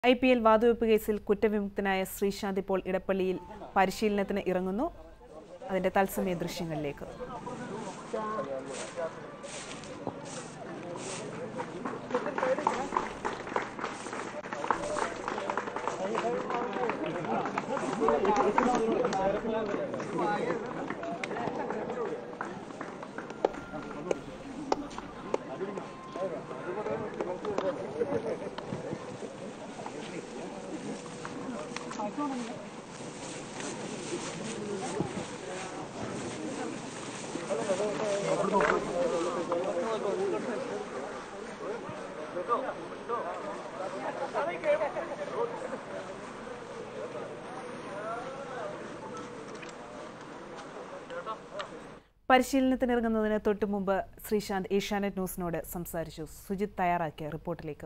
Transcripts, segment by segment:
I P L വാതുവെപ്പ് കേസിൽ കുറ്റവിമുക്തനായ ശ്രീശാന്ത് ഇപ്പോൾ ഇടപ്പള്ളിയിൽ പരിശീലനത്തിന് ഇറങ്ങുന്നു അതിന്റെ തത്സമയ ദൃശ്യങ്ങളിലേക്ക് പരിശീലനത്തിനിറങ്ങുന്നതിന് തൊട്ടു മുമ്പ് ശ്രീശാന്ത് ഏഷ്യാനെറ്റ് ന്യൂസിനോട് സംസാരിച്ചു സുജിത് തയ്യാറാക്കിയ റിപ്പോർട്ടിലേക്ക്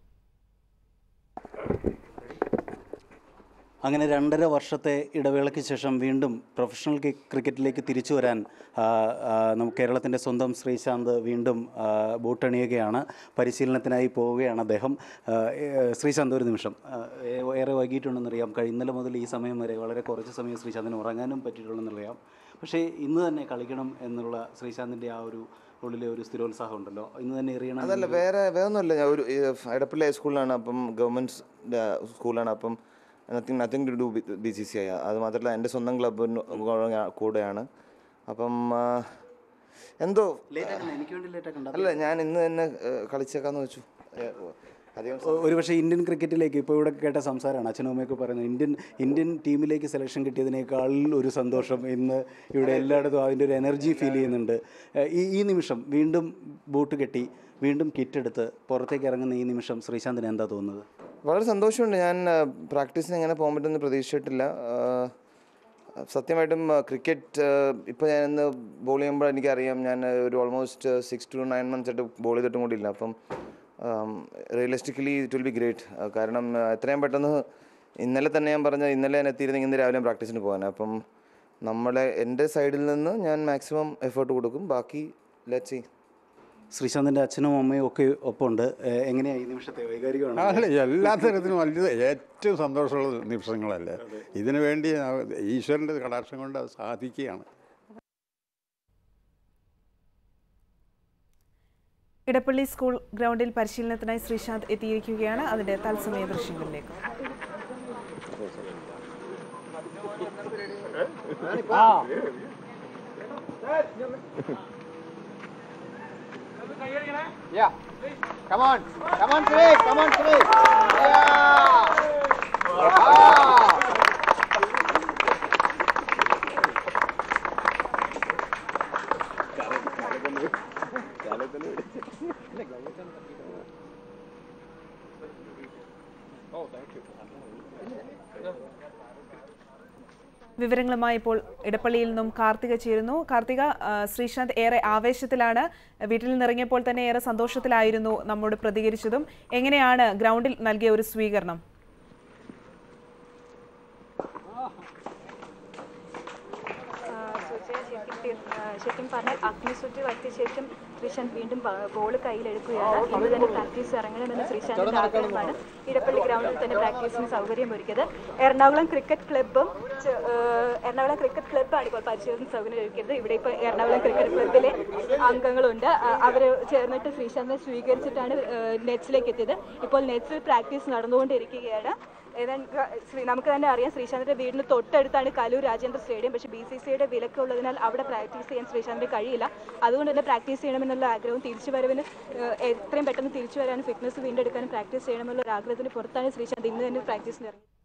അങ്ങനെ രണ്ടര വർഷത്തെ ഇടവേളയ്ക്ക് ശേഷം വീണ്ടും പ്രൊഫഷണൽ കി- ക്രിക്കറ്റിലേക്ക് തിരിച്ചു വരാൻ ആ, ആ, നമുക്ക് കേരളത്തിൻ്റെ സ്വന്തം ശ്രീശാന്ത് വീണ്ടും ആ, ബൂട്ടണിയുകയാണ് പരിശീലനത്തിനായി പോവുകയാണ് അദ്ദേഹം ആ, ഏ, ശ്രീശാന്ത് ഒരു നിമിഷം ആ, ഏ- ഏറെ വൈകിട്ടുണ്ടെന്നറിയാം കഴി ഇന്നലെ മുതൽ ഈ സമയം വരെ വളരെ കുറച്ച് സമയം ശ്രീശാന്തിന് ഉറങ്ങാനും പറ്റിയിട്ടുണ്ടെന്നറിയാം പക്ഷേ ഇന്ന് തന്നെ കളിക്കണം എന്നുള്ള ശ്രീശാന്തിൻ്റെ ആ ഒരു ഉള്ളിലെ ഒരു സ്ഥിരോത്സാഹം ഉണ്ടല്ലോ ഇന്ന് തന്നെ എറിയണം അതല്ല വേറെ വേറെ ഒന്നുമില്ല ഞാൻ ഒരു എടപ്പള്ളി ഹൈസ്കൂളിലാണ് അപ്പം ഗവൺമെൻറ് സ്കൂളാണ് അപ്പം nothing nothing to do B C C I അത് മാത്രമല്ല എൻ്റെ സ്വന്തം ക്ലബിന് കൂടെയാണ് അപ്പം ആ, എന്തോ ലേറ്റാക്കണ്ട എനിക്ക് വേണ്ടി ലേറ്റാക്കണ്ട അല്ല ഞാൻ ഇന്ന് തന്നെ ഏ, കളിച്ചേക്കാന്ന് വെച്ചു ഏ, അധികം സ- ഒരു പക്ഷേ ഇന്ത്യൻ ക്രിക്കറ്റിലേക്ക് ഇപ്പോൾ ഇവിടെ കേട്ട സംസാരമാണ് അച്ഛനും അമ്മയൊക്കെ പറയുന്നത് ഇന്ത്യൻ ഇന്ത്യൻ ടീമിലേക്ക് സെലക്ഷൻ കിട്ടിയതിനേക്കാൾ ഒരു സന്തോഷം ഇന്ന് ഇവിടെ എല്ലായിടത്തും അതിൻ്റെ ഒരു എനർജി ഫീൽ ചെയ്യുന്നുണ്ട് ഏഹ് ഈ ഈ നിമിഷം വീണ്ടും ബൂട്ട് കെട്ടി വീണ്ടും കിറ്റ് എടുത്ത് പുറത്തേക്ക് ഇറങ്ങുന്ന ഈ നിമിഷം ശ്രീശാന്തിന് എന്താ തോന്നുന്നത് വളരെ സന്തോഷമുണ്ട് ഞാൻ പ്രാക്ടീസിന് എങ്ങനെ പോകാൻ പറ്റുമെന്ന് പ്രതീക്ഷിച്ചിട്ടില്ല ആ, സത്യമായിട്ടും ക്രിക്കറ്റ് ഇപ്പോൾ ഞാൻ ഇന്ന് ബോൾ ചെയ്യുമ്പോൾ എനിക്കറിയാം ഞാൻ ഒരു almost six to nine months ആയിട്ട് ബോൾ ചെയ്തിട്ടും കൂടിയില്ല അപ്പം realistically it will be great കാരണം ആ, എത്രയും പെട്ടെന്ന് ഇന്നലെ തന്നെ ഞാൻ പറഞ്ഞ ഇന്നലെ ഞാൻ എത്തിയിരുന്നെങ്കിൽ ഇന്ന് രാവിലെ പ്രാക്ടീസിന് പോകാൻ അപ്പം നമ്മളെ എൻ്റെ സൈഡിൽ നിന്ന് ഞാൻ മാക്സിമം എഫേർട്ട് കൊടുക്കും ബാക്കി ലെറ്റ് സി ശ്രീശാന്തിൻ്റെ അച്ഛനും അമ്മയും ഒക്കെ ഒപ്പമുണ്ട് ഏഹ് എങ്ങനെയാണ് ഈ നിമിഷത്തെ വൈകാരികമാണ് അല്ല എല്ലാ തരത്തിലും വലിയ ഏറ്റവും സന്തോഷമുള്ള നിമിഷങ്ങളല്ലേ ഇതിനു വേണ്ടി ആ ഈശ്വരൻ്റെ കടാക്ഷം കൊണ്ട് അത് സാധിക്കുകയാണ് ഇടപ്പള്ളി സ്കൂൾ ഗ്രൗണ്ടിൽ പരിശീലനത്തിനായി ശ്രീശാന്ത് എത്തിയിരിക്കുകയാണ് അതിന്റെ തത്സമയ ദൃശ്യങ്ങളിലേക്ക് Yeah. Come on. Come on, Suresh. Come on, Suresh. Yeah. Ah. വിവരങ്ങളുമായി ഇപ്പോൾ ഇടപ്പള്ളിയിൽ നിന്നും കാർത്തിക ചേരുന്നു കാർത്തിക ആ, ശ്രീശാന്ത് ഏറെ ആവേശത്തിലാണ് വീട്ടിൽ നിന്നിറങ്ങിയപ്പോൾ തന്നെ ഏറെ സന്തോഷത്തിലായിരുന്നു നമ്മോട് പ്രതികരിച്ചതും എങ്ങനെയാണ് ഗ്രൗണ്ടിൽ നൽകിയ ഒരു സ്വീകരണം സുജയ ശരിക്കും ആ, ശരിക്കും പറഞ്ഞാൽ അഗ്നിസുറ്റി വരുത്തിയ ശേഷം ശ്രീശാന്ത് വീണ്ടും ബോൾ കയ്യിലെടുക്കുകയാണ് ഇന്ന് തന്നെ പ്രാക്ടീസ് ഇറങ്ങണമെന്ന് ശ്രീശാന്തിന്റെ ആഗ്രഹമാണ് ഇടപ്പള്ളി ഗ്രൗണ്ടിൽ തന്നെ പ്രാക്ടീസിന് സൗകര്യം ഒരുക്കിയത് എറണാകുളം ക്രിക്കറ്റ് ക്ലബ്ബും ചെ- ആ, എറണാകുളം ക്രിക്കറ്റ് ക്ലബ്ബാണ് ഇപ്പോൾ പരിശീലന സൗകര്യം ഒരുക്കിയത് ഇവിടെ ഇപ്പോൾ എറണാകുളം ക്രിക്കറ്റ് ക്ലബ്ബിലെ അംഗങ്ങളുണ്ട് അവർ ചേർന്നിട്ട് ശ്രീശാന്തിനെ സ്വീകരിച്ചിട്ടാണ് നെറ്റ്സിലേക്ക് എത്തിയത് ഇപ്പോൾ നെറ്റ്സിൽ പ്രാക്ടീസ് നടന്നുകൊണ്ടിരിക്കുകയാണ് ഏതാണ്ട് ശ്രീ- നമുക്ക് തന്നെ അറിയാം ശ്രീശാന്തിന്റെ വീടിന് തൊട്ടടുത്താണ് കലൂർ രാജേന്ദ്ര സ്റ്റേഡിയം പക്ഷേ ബി സി സിയുടെ വിലക്കുള്ളതിനാൽ അവിടെ പ്രാക്ടീസ് ചെയ്യാൻ ശ്രീശാന്തിന് കഴിയില്ല അതുകൊണ്ട് തന്നെ പ്രാക്ടീസ് ചെയ്യണമെന്നുള്ള ആഗ്രഹവും തിരിച്ചു വരവിന് ഏഹ്, എത്രയും പെട്ടെന്ന് തിരിച്ചു വരാനും ഫിറ്റ്നസ് വീണ്ടെടുക്കാനും പ്രാക്ടീസ് ചെയ്യണമെന്നുള്ള ഒരു ആഗ്രഹത്തിന് പുറത്താണ് ശ്രീശാന്ത് ഇന്ന് തന്നെ പ്രാക്ടീസിന് ഇറങ്ങി